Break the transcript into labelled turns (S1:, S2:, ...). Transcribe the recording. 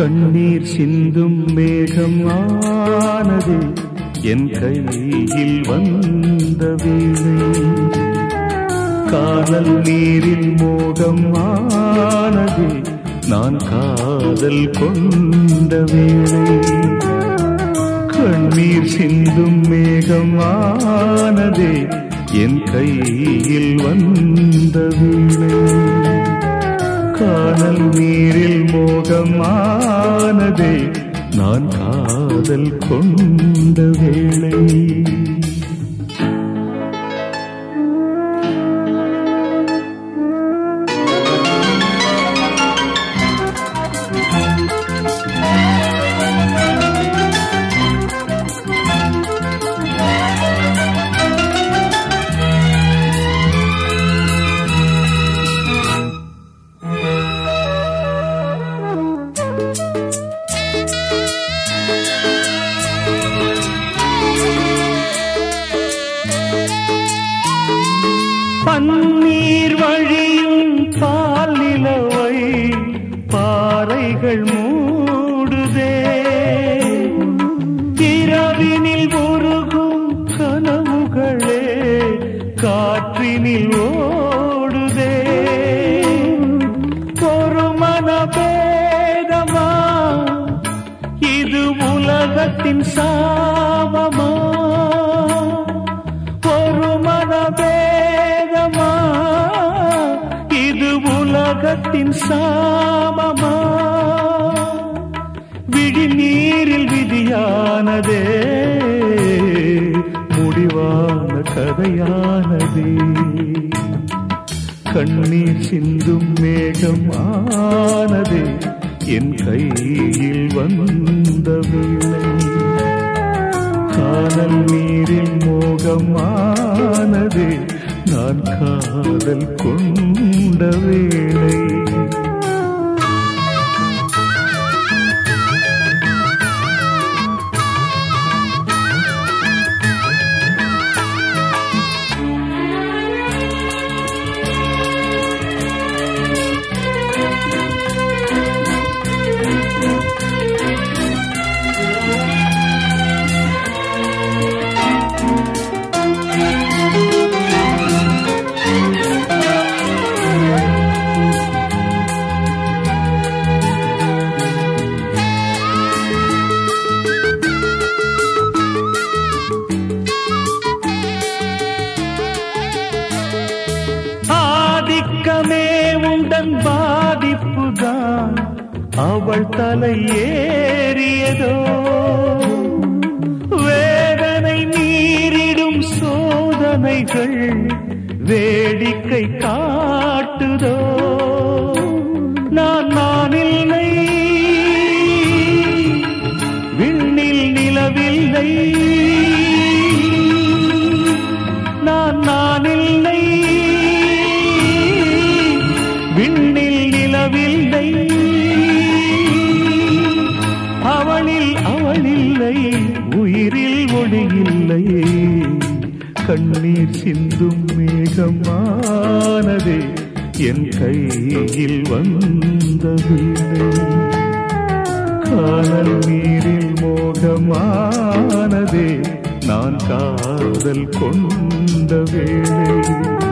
S1: கண்ணீர் சிந்தும் மேகம் ஆனது என் கையில் வந்த வேளை காதல் நீரில் மோகம் ஆனது நான் காதல் கொண்ட வேளை கண்ணீர் சிந்தும் மேகம் ஆனது என் கையில் வந்த வேளை காணல் நீரில் மோகமானதே நான் காதல் கொண்ட வேளை பன்னீர் வழியும் பால் நிலவை பாறைகள் மூடுதே இரவினில் உருகும் கனவுகளே காற்றினில் ஓடுதே ஒரு மனபேதமா இது உலகத்தின் சாபமா ஒரு மனபேதமா இது உலகத்தின் சாபமா விழிநீரில் விதியானதே முடிவான கதையானதே கண்ணீர் சிந்தும் மேகம் ஆனது என் கையில் வந்த வேளை காதல் நீரில் மோகமானது நான் காதல் கொண்ட வேளை ஆதிக்கமே உண்டன் பாதிப்புதான் அவள் தலை ஏறியதோ வேதனை மீறிடும் சோதனைகள் வேடிக்கை காட்டுதோ நான் நான் இல்லை விண்ணில் நிலவில்லை நான் நான் இல்லை விண்ணில் நிலவில்லை அவளில் அவளில்லை உயிரில் ஒளியில்லை கண்ணீர் சிந்தும் மேகமானதே என் கையில் வந்த வீணை காணல் நீரில் மோகமானதே நான் காதல் கொண்ட வேளை